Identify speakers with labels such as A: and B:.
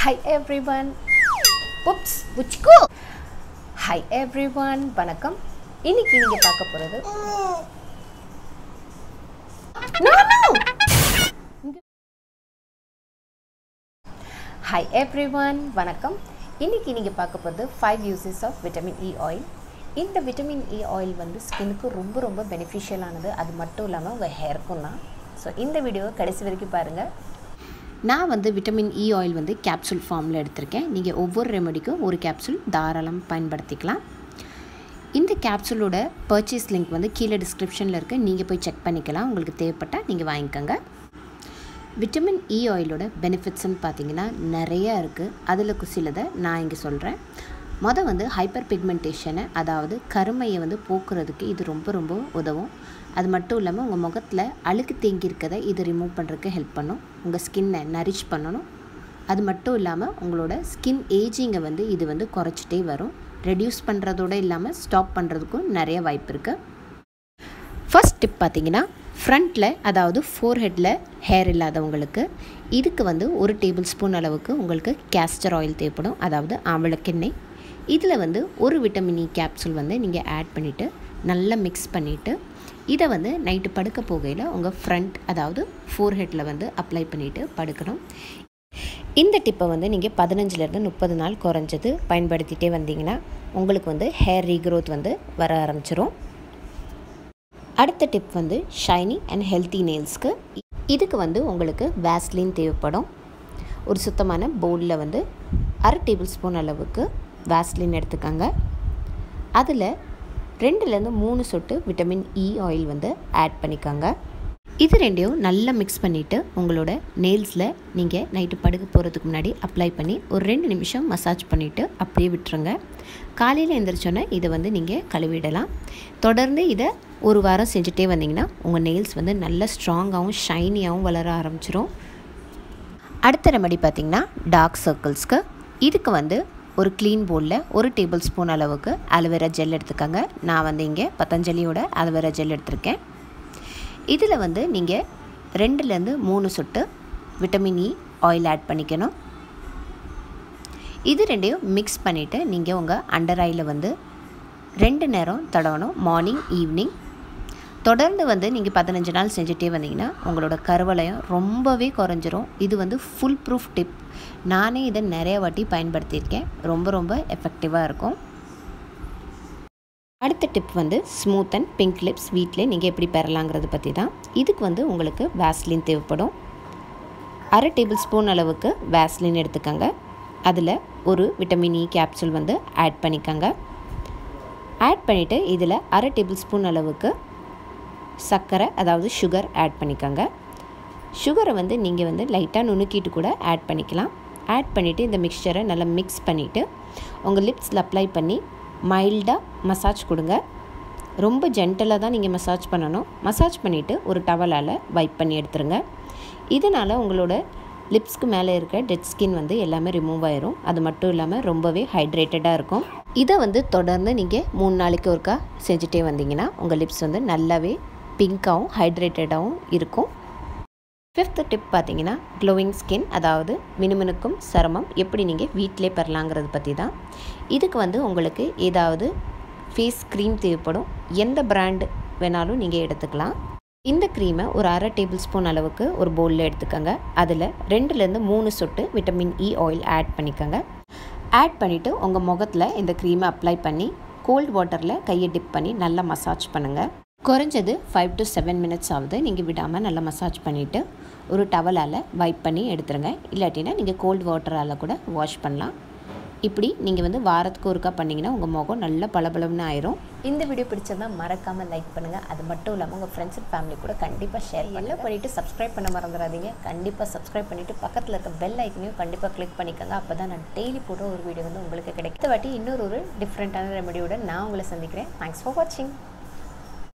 A: Hi everyone. Oops, புச்சுக்கு hi everyone வணக்கம் இன்னைக்கு நீங்க பார்க்க போறது No, no. Hi everyone வணக்கம் இன்னைக்கு நீங்கள் பார்க்க போகிறது five uses of vitamin E oil இந்த விட்டமின் இ ஆயில் வந்து ஸ்கின்னுக்கு ரொம்ப ரொம்ப பெனிஃபிஷியலானது அது மட்டும் இல்லாமல் உங்கள் ஹேருக்கும் தான் ஸோ இந்த வீடியோவை கடைசி வரைக்கும் பாருங்கள் நான் வந்து விட்டமின் இ ஆயில் வந்து கேப்சூல் ஃபார்மில் எடுத்திருக்கேன் நீங்கள் ஒவ்வொரு ரெமடிக்கும் ஒரு கேப்சூல் தாராளம் பயன்படுத்திக்கலாம் இந்த கேப்சூலோட பர்ச்சேஸ் லிங்க் வந்து கீழே டிஸ்கிரிப்ஷனில் இருக்குது நீங்கள் போய் செக் பண்ணிக்கலாம் உங்களுக்கு தேவைப்பட்டால் நீங்கள் வாங்கிக்கோங்க விட்டமின் இ ஆயிலோட பெனிஃபிட்ஸ்னு பார்த்தீங்கன்னா நிறையா இருக்குது அதில் சிலதை நான் இங்கே சொல்கிறேன் மொதல் வந்து ஹைப்பர் பிக்மெண்டேஷனை அதாவது கருமையை வந்து போக்குறதுக்கு இது ரொம்ப ரொம்ப உதவும் அது மட்டும் இல்லாமல் உங்கள் முகத்தில் அழுக்கு தேங்கி இருக்கதை இது ரிமூவ் பண்ணுறதுக்கு ஹெல்ப் பண்ணும் உங்கள் ஸ்கின்னை நரிஷ் பண்ணணும் அது மட்டும் இல்லாமல் உங்களோட ஸ்கின் ஏஜிங்கை வந்து இது வந்து குறைச்சிட்டே வரும் ரெடியூஸ் பண்ணுறதோடு இல்லாமல் ஸ்டாப் பண்ணுறதுக்கும் நிறைய வாய்ப்பு இருக்குது ஃபர்ஸ்ட் டிப் பார்த்தீங்கன்னா ஃப்ரண்ட்டில் அதாவது ஃபோர்ஹெட்டில் ஹேர் இல்லாதவங்களுக்கு இதுக்கு வந்து ஒரு டேபிள் ஸ்பூன் அளவுக்கு உங்களுக்கு கேஸ்டர் ஆயில் தேவைப்படும் அதாவது ஆவலக்கெண்ணெய் இதில் வந்து ஒரு விட்டமின் இ கேப்சூல் வந்து நீங்கள் ஆட் பண்ணிவிட்டு நல்லா மிக்ஸ் பண்ணிவிட்டு இதை வந்து நைட்டு படுக்க போகையில் உங்கள் ஃப்ரண்ட் அதாவது ஃபோர்ஹெட்டில் வந்து அப்ளை பண்ணிவிட்டு படுக்கணும் இந்த டிப்பை வந்து நீங்கள் பதினஞ்சுலேருந்து முப்பது நாள் குறைஞ்சது பயன்படுத்திகிட்டே வந்தீங்கன்னா உங்களுக்கு வந்து ஹேர் ரீக்ரோத் வந்து வர ஆரம்பிச்சிரும் அடுத்த டிப் வந்து ஷைனி அண்ட் ஹெல்த்தி நெயில்ஸ்க்கு இதுக்கு வந்து உங்களுக்கு வேஸ்லின் தேவைப்படும் ஒரு சுத்தமான பவுலில் வந்து அரை டேபிள் ஸ்பூன் அளவுக்கு வேஸ்லின் எடுத்துக்கோங்க அதில் ரெண்டுலேருந்து மூணு சொட்டு விட்டமின் இ ஆயில் வந்து ஆட் பண்ணிக்கோங்க இது ரெண்டையும் நல்லா மிக்ஸ் பண்ணிவிட்டு உங்களோட நெயில்ஸில் நீங்கள் நைட்டு படுக்க போகிறதுக்கு முன்னாடி அப்ளை பண்ணி ஒரு ரெண்டு நிமிஷம் மசாஜ் பண்ணிவிட்டு அப்படியே விட்டுருங்க காலையில் எழுந்திரிச்சோன்னே இதை வந்து நீங்கள் கழுவிடலாம் தொடர்ந்து இதை ஒரு வாரம் செஞ்சுட்டே வந்தீங்கன்னா உங்கள் நெயில்ஸ் வந்து நல்ல ஸ்ட்ராங்காகவும் ஷைனியாகவும் வளர ஆரம்பிச்சிரும் அடுத்த ரெமடி பார்த்திங்கன்னா டார்க் சர்க்கிள்ஸ்க்கு இதுக்கு வந்து ஒரு க்ளீன் போலில் ஒரு டேபிள் ஸ்பூன் அளவுக்கு அலோவேரா ஜெல் எடுத்துக்கோங்க நான் வந்து இங்கே பத்தஞ்சலியோட அலோவேரா ஜெல் எடுத்திருக்கேன் இதில் வந்து நீங்கள் ரெண்டுலேருந்து மூணு சொட்டு விட்டமின் இ ஆயில் ஆட் பண்ணிக்கணும் இது ரெண்டையும் மிக்ஸ் பண்ணிவிட்டு நீங்கள் உங்கள் அண்டர் ஐயில் வந்து ரெண்டு நேரம் தடவணும் மார்னிங் ஈவினிங் தொடர்ந்து வந்து நீங்கள் பதினஞ்சு நாள் செஞ்சுட்டே வந்தீங்கன்னா உங்களோட கருவளையம் ரொம்பவே குறைஞ்சிரும் இது வந்து ஃபுல் ப்ரூஃப் டிப் நானே இதை நிறைய வாட்டி பயன்படுத்தியிருக்கேன் ரொம்ப ரொம்ப எஃபெக்டிவாக இருக்கும் அடுத்த டிப் வந்து ஸ்மூத் அண்ட் பிங்க் லிப்ஸ் வீட்டில் நீங்கள் எப்படி பெறலாங்கிறது பற்றி தான் இதுக்கு வந்து உங்களுக்கு வேஸ்லின் தேவைப்படும் அரை டேபிள் ஸ்பூன் அளவுக்கு வேஸ்லின் எடுத்துக்கோங்க அதில் ஒரு விட்டமின் இ கேப்சூல் வந்து ஆட் பண்ணிக்கோங்க ஆட் பண்ணிவிட்டு இதில் அரை டேபிள் ஸ்பூன் அளவுக்கு சர்க்கரை அதாவது சுகர் ஆட் பண்ணிக்கோங்க சுகரை வந்து நீங்கள் வந்து லைட்டாக நுணுக்கிட்டு கூட ஆட் பண்ணிக்கலாம் ஆட் பண்ணிவிட்டு இந்த மிக்சரை நல்லா மிக்ஸ் பண்ணிவிட்டு உங்கள் லிப்ஸில் அப்ளை பண்ணி மைல்டாக மசாஜ் கொடுங்க ரொம்ப ஜென்டலாக தான் நீங்கள் மசாஜ் பண்ணணும் மசாஜ் பண்ணிவிட்டு ஒரு டவலால் வைப் பண்ணி எடுத்துருங்க இதனால் உங்களோட லிப்ஸ்க்கு மேலே இருக்க டெட் ஸ்கின் வந்து எல்லாமே ரிமூவ் ஆயிரும் அது மட்டும் இல்லாமல் ரொம்பவே ஹைட்ரேட்டடாக இருக்கும் இதை வந்து தொடர்ந்து நீங்கள் மூணு நாளைக்கு ஒருக்கா செஞ்சுட்டே வந்தீங்கன்னா உங்கள் லிப்ஸ் வந்து நல்லாவே பிங்க்காகவும் ஹைட்ரேட்டடாகவும் இருக்கும் ஃபிஃப்த் டிப் பார்த்தீங்கன்னா க்ளோவிங் ஸ்கின் அதாவது மினுமினுக்கும் சிரமம் எப்படி நீங்கள் வீட்டிலே பெறலாங்கிறது பற்றி தான் இதுக்கு வந்து உங்களுக்கு ஏதாவது ஃபேஸ் க்ரீம் தேவைப்படும் எந்த பிராண்ட் வேணாலும் நீங்கள் எடுத்துக்கலாம் இந்த க்ரீமை ஒரு அரை டேபிள் ஸ்பூன் அளவுக்கு ஒரு பவுலில் எடுத்துக்கோங்க அதில் ரெண்டுலேருந்து மூணு சொட்டு விட்டமின் இ ஆயில் ஆட் பண்ணிக்கோங்க ஆட் பண்ணிவிட்டு உங்கள் முகத்தில் இந்த க்ரீமை அப்ளை பண்ணி கோல்ட் வாட்டரில் கையை டிப் பண்ணி நல்லா மசாஜ் பண்ணுங்கள் குறைஞ்சது ஃபைவ் டு செவன் மினிட்ஸ் ஆகுது நீங்கள் விடாமல் நல்லா மசாஜ் பண்ணிவிட்டு ஒரு டவலால் வைப் பண்ணி எடுத்துருங்க இல்லாட்டினா நீங்கள் கோல்ட் வாட்டரால் கூட வாஷ் பண்ணலாம் இப்படி நீங்கள் வந்து வாரத்துக்கு ஒருக்கா பண்ணிங்கன்னா உங்கள் முகம் நல்லா பளபளன்னு ஆயிரும் இந்த வீடியோ பிடிச்சதா மறக்காமல் லைக் பண்ணுங்கள் அது மட்டும் இல்லாமல் உங்கள் ஃப்ரெண்ட்ஸ் அண்ட் ஃபேமிலி கூட கண்டிப்பாக ஷேர் எல்லாம் பண்ணிவிட்டு சப்ஸ்கிரைப் பண்ண மறந்துடாதீங்க கண்டிப்பாக சப்ஸ்கிரைப் பண்ணிவிட்டு பக்கத்தில் இருக்க பெல் ஐக்கனையும் கண்டிப்பாக கிளிக் பண்ணிக்கோங்க அப்போ தான் நான் டெய்லி போடுற ஒரு வீடியோ வந்து உங்களுக்கு கிடைக்கும் இந்த வாட்டி இன்னொரு ஒரு டிஃப்ரெண்ட்டான ரெமடியோட நான் உங்களை சந்திக்கிறேன் தேங்க்ஸ் ஃபார் வாட்சிங்